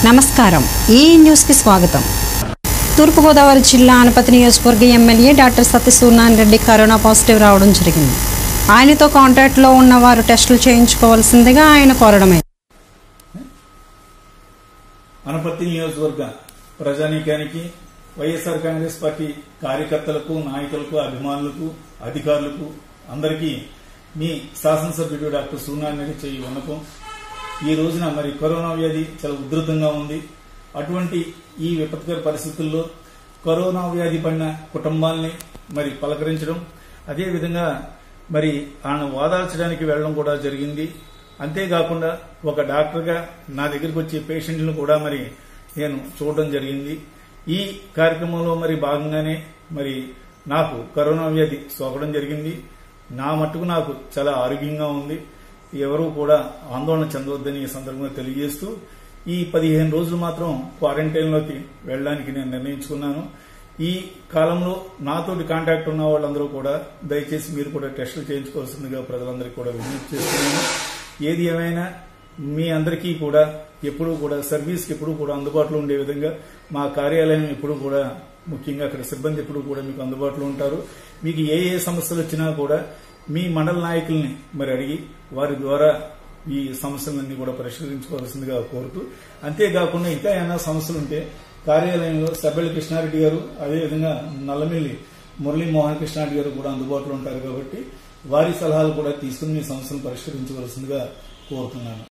నమస్కారం ఈ న్యూస్కి స్వాగతం తూర్పుగోదావరి జిల్లా అనపతి నియోజకవర్గ MLA doctor Satyasuryanarayana Reddy corona positive రావడం జరిగింది ఆయనతో కాంటాక్ట్లో ఉన్న వారు టెస్టులు చేయించుకోవాల్సిందిగా ఆయన కోరడమైంది అనపర్తి నియోజకవర్గ ప్రజానీకానికి వైఎస్ఆర్ కాంగ్రెస్ పార్టీ కార్యకర్తలకు నాయకులకు అభిమానులకు అధికారులకు అందరికీ మీ శాసనసభ్యుడు డాక్టర్ సూర్యనారాయణ చేయి విన్నపం ఈ రోజున మరి కరోనా వ్యాధి చాలా ఉధృతంగా ఉంది అటువంటి ఈ విపత్కర పరిస్థితుల్లో కరోనా వ్యాధి పడిన కుటుంబాల్ని మరి పలకరించడం అదేవిధంగా మరి ఆయన ఓదార్చడానికి వెళ్ళడం కూడా జరిగింది అంతేకాకుండా ఒక డాక్టర్గా నా దగ్గరికి వచ్చే పేషెంట్లను కూడా మరి నేను చూడడం జరిగింది ఈ కార్యక్రమంలో మరి భాగంగానే మరి నాకు కరోనా వ్యాధి సోకడం జరిగింది నా మట్టుకు నాకు చాలా ఆరోగ్యంగా ఉంది ఎవరూ కూడా ఆందోళన చెందవద్దని ఈ సందర్భంగా తెలియజేస్తూ ఈ పదిహేను రోజులు మాత్రం క్వారంటైన్లోకి వెళ్ళడానికి నేను నిర్ణయించుకున్నాను ఈ కాలంలో నాతోటి కాంటాక్ట్ ఉన్న వాళ్ళందరూ కూడా దయచేసి మీరు కూడా టెస్టులు చేయించుకోవాల్సిందిగా ప్రజలందరికీ కూడా విజ్ఞప్తి చేస్తున్నాను ఏది ఏమైనా మీ అందరికీ కూడా ఎప్పుడూ కూడా సర్వీస్కి ఎప్పుడూ కూడా అందుబాటులో ఉండే విధంగా మా కార్యాలయం ఎప్పుడూ కూడా ముఖ్యంగా అక్కడ సిబ్బంది ఎప్పుడూ కూడా మీకు అందుబాటులో ఉంటారు మీకు ఏ ఏ సమస్యలు వచ్చినా కూడా మీ మండల నాయకుల్ని మరి అడిగి వారి ద్వారా ఈ సమస్యలన్నీ కూడా పరిష్కరించుకోవాల్సిందిగా కోరుతూ అంతేకాకుండా ఇంకా ఏమైనా సమస్యలు ఉంటే కార్యాలయంలో సభ్యుల కృష్ణారెడ్డి గారు అదేవిధంగా నల్లమిల్లి మురళీ మోహన్ కృష్ణారెడ్డి గారు కూడా అందుబాటులో ఉంటారు కాబట్టి వారి సలహాలు కూడా తీసుకుని మీ సమస్యలను పరిష్కరించవలసిందిగా కోరుతున్నాను